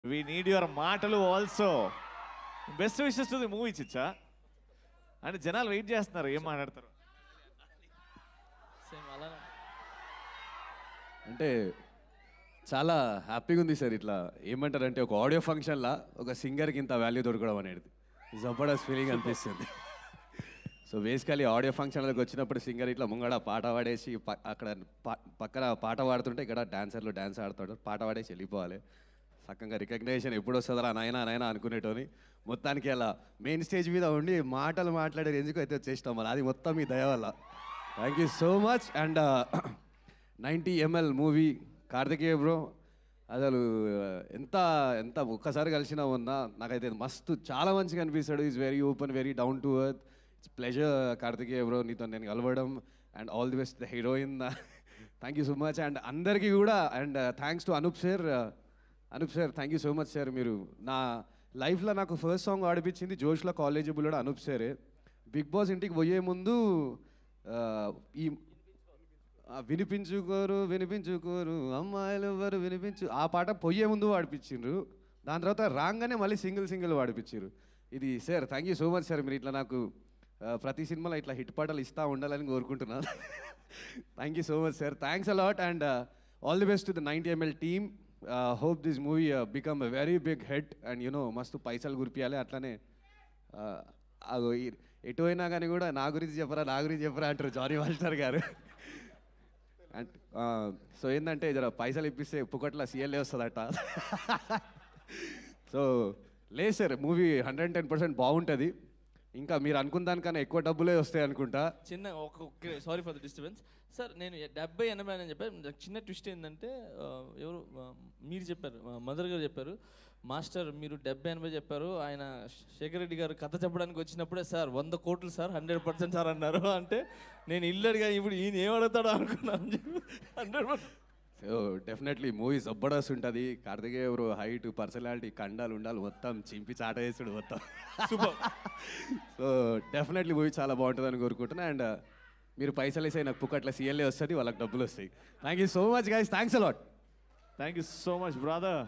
We need your మాటలు also best wishes to the movie Chicha అంటే జనాలు వెయిట్ చేస్తున్నారు ఏం మాట్లాడతారు సేమ్ అలానే అంటే చాలా హ్యాపీగా ఉంది సార్ ఇట్లా ఏమంటారంటే ఒక ఆడియో ఫంక్షన్లా ఒక సింగర్కి ఇంత వాల్యూ దొరకడం అనేది జబర్దస్త్ ఫీలింగ్ అనిపిస్తుంది సో బేసికలీ ఆడియో ఫంక్షన్లకు వచ్చినప్పుడు సింగర్ ఇట్లా ముంగడ పాట పాడేసి ప- అక్కడ ప- పక్కన పాట పాడుతుంటే ఇక్కడ డాన్సర్లు డాన్స్ ఆడుతాడు పాట పాడేసి వెళ్ళిపోవాలి చక్కగా రికగ్నేషన్ ఎప్పుడు వస్తుందా నాయనా నాయనా అనుకునేటోని మొత్తానికి అలా మెయిన్ స్టేజ్ మీద ఉండి మాటలు మాట్లాడే రేంజ్కి అయితే వచ్చేసినాం మళ్ళీ అది మొత్తం మీ దయ వల్ల thank you so much and ninety ML movie Karthikeya bro అసలు ఎంత ఎంత ఒక్కసారి కలిసినా ఉన్నా నాకైతే మస్తు చాలా మంచిగా అనిపిస్తాడు is very open very down to earth it's pleasure Karthikeya bro నీతో నేను కలవడం and all the best the heroine thank you so much and అందరికీ కూడా and thanks to Anoop sir Anoop sir thank you so much sir మీరు నా లైఫ్లో నాకు first song ఆడిపించింది జోష్లో కాలేజీ బుల్లడు అనూప్ సారే బిగ్ బాస్ ఇంటికి పోయే ముందు ఆ, ఈ ఆ, వినిపించుకోరు వినిపించుకోరు అమ్మాయిలు ఎవరు వినిపించు ఆ పాట పొయ్యే ముందు పాడిపించిండ్రు దాని తర్వాత రాగానే మళ్ళీ సింగిల్ సింగిల్ పాడిపించారు ఇది sir thank you so much sir మీరు ఇట్లా నాకు ఆ, ప్రతి సినిమాలో ఇట్లా హిట్ పాటలు ఇస్తా ఉండాలని కోరుకుంటున్నాను thank you so much sir thanks a lot and all the best to the ninety ML team hope this movie become a very big hit and you know మస్తు పైసలు గురిపియాలి అట్లానే ఆ, అగో ఈ- ఎటు అయినా కానీ కూడా నా గురించి చెప్పరా నా గురించి చెప్పరా అంటారు జానీ వాల్టర్ గారు అండ్ సో ఏంటంటే జర పైసలు ఇప్పిస్తే పుకట్ల సీఎల్ఏ వస్తుందట సో లేదు sir movie hundred ten percent బాగుంటుంది ఇంకా మీరు అనుకున్న దానికన్నా ఎక్కువ డబ్బులే వస్తాయి అనుకుంటా చిన్న ఒక sorry for the disturbance sir నేను డెబ్బై ఎనభై అని చెప్పాను నాకు చిన్న ట్విస్ట్ ఏంటంటే ఆ, ఎవరు ఆ, మీరు చెప్పారు మదర్ గారు చెప్పారు మాస్టర్ మీరు డెబ్బై ఎనభై చెప్పారు ఆయన శేఖర్ రెడ్డి గారు కథ చెప్పడానికి వచ్చినప్పుడే సార్ వంద కోట్లు సార్ హండ్రెడ్ పర్సెంట్ సార్ అన్నారు అంటే నేను ఇల్లడిగా ఇప్పుడు ఈయన ఏం అడుగుతాడో అనుకున్నాను hundred percent so definitely movie జబర్దస్త్ ఉంటుంది కార్తికేయ ఎవరు హైట్ పర్సనాలిటీ కండాలు ఉండాలి మొత్తం చింపి చాట వేసుడు మొత్తం సూపర్ సో డెఫినెట్లీ మూవీ చాలా బాగుంటుందని కోరుకుంటున్నా అండ్ మీరు పైసలు వేసే నాకు పుక్కట్ల సీఎల్ఏ వస్తుంది వాళ్ళకి డబ్బులు వస్తాయి thank you so much guys thanks a lot thank you so much brother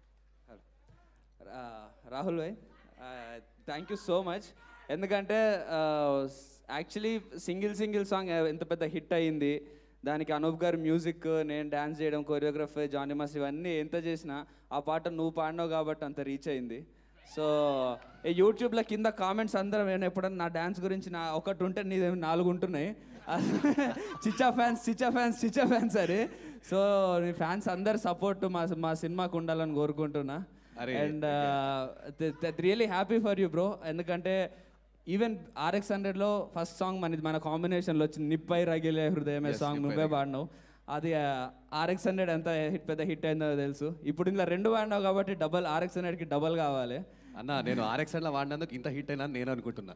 రా- రాహుల్ భాయ్ థ్యాంక్ యూ సో మచ్ ఎందుకంటే యాక్చువల్లీ సింగిల్ సింగిల్ సాంగ్ ఎంత పెద్ద హిట్ అయ్యింది దానికి అనూప్ గారు మ్యూజిక్ నేను డ్యాన్స్ చేయడం కొరియోగ్రఫీ జానీ మాస్ ఇవన్నీ ఎంత చేసినా ఆ పాట నువ్వు పాడినావు కాబట్టి అంత రీచ్ అయింది సో ఈ యూట్యూబ్లో కింద కామెంట్స్ అందరం నేను ఎప్పుడన్నా నా డ్యాన్స్ గురించి నా ఒకటి ఉంటే నీ నాలుగు ఉంటున్నాయి చిచ్చా ఫ్యాన్స్ చిచ్చా ఫ్యాన్స్ చిచ్చా ఫ్యాన్స్ అరే సో నీ ఫ్యాన్స్ అందరు సపోర్ట్ మా మా సినిమాకు ఉండాలని కోరుకుంటున్నా అరే, and really happy for you bro ఎందుకంటే ఈవెన్ ఆర్ఎక్స్ హండ్రెడ్లో ఫస్ట్ సాంగ్ మనది మన కాంబినేషన్లో వచ్చింది నిప్పై రగిలే హృదయమే Yes, సాంగ్ నిప్పై నువ్వే రగిలే. పాడినావు అది ఆర్ఎక్స్ హండ్రెడ్ ఎంత హిట్ పెద్ద హిట్ అయిందో తెలుసు ఇప్పుడు ఇందులో రెండు పాడినావు కాబట్టి డబల్ ఆర్ఎక్స్ హండ్రెడ్కి డబల్ కావాలి అన్న నేను ఆర్ఎక్స్ఎన్లో వాడినందుకు ఇంత హిట్ అయినా నేను అనుకుంటున్నా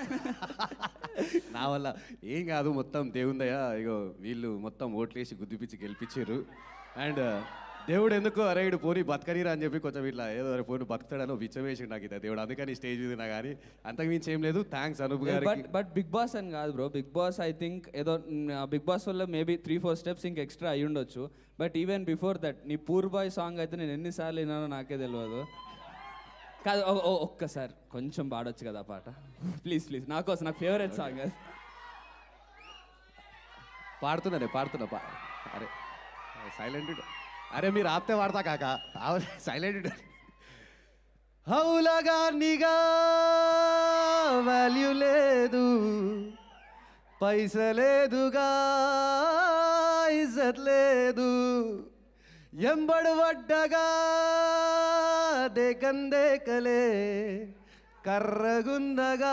నా వల్ల ఏం కాదు మొత్తం దేవుందయ్యా ఇగో వీళ్ళు మొత్తం ఓట్లేసి గుద్దిపిచ్చి గెలిపించారు అండ్ దేవుడు ఎందుకు అరే ఇడు పోనీ బతకనీరా అని చెప్పి కొంచెం ఇట్లా ఏదో అరే పోనీ బతుకుతాడనో విచ్చం వేసిండు నాకు ఇది దేవుడు అందుకని స్టేజ్ మీద కానీ అంతకు మించి ఏం లేదు థ్యాంక్స్ అనూప్ బట్ గారికి బట్ బిగ్ బాస్ అని కాదు bro big boss I think ఏదో బిగ్ బాస్ వల్ల మేబీ త్రీ ఫోర్ స్టెప్స్ ఇంక ఎక్స్ట్రా అయి ఉండొచ్చు బట్ ఈవెన్ బిఫోర్ దట్ నీ పూర్ బాయ్ సాంగ్ అయితే నేను ఎన్నిసార్లు విన్నానో నాకే తెలియదు కాదు ఓ- ఓ- ఒక్కసారి కొంచెం పాడొచ్చు కదా ఆ పాట ప్లీజ్ ప్లీజ్ నాకోసం నాకు ఫేవరెట్ సాంగ్ అది పాడుతున్నానే పాడుతున్నా పా అరే సైలెంట్ అరే మీరు ఆపితే వాడతా కాక సైలెంట్ హౌలగా నిగా వాల్యూ లేదు పైసలేదుగా ఇజ్జత్ లేదు ఎంబడు వడ్డగా దేకందేకలే కర్రగుందగా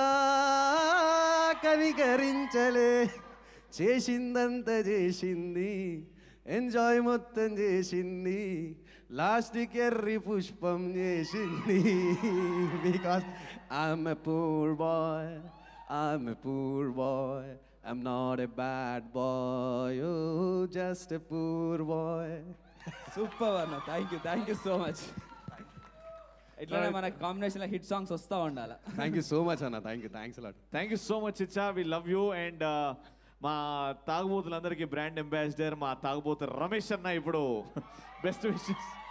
కనికరించలే చేసిందంత చేసింది ఎంజాయ్ మొత్తం చేసింది లాస్ట్కి ఎర్రి పుష్పం చేసింది because I'm a poor boy I'm a poor boy I'm not a bad boy oh just a poor boy super అన్న thank you thank you so much ఇట్లానే మన కాంబినేషన్లో హిట్ సాంగ్స్ వస్తూ ఉండాలి థ్యాంక్ యూ సో మచ్ అన్న thank you thanks a lot thank you so much చిచ్చా we love you and మా తాగుబోతులందరికీ బ్రాండ్ అంబాసిడర్ మా తాగుబోతు రమేష్ అన్న ఇప్పుడు బెస్ట్ విషెస్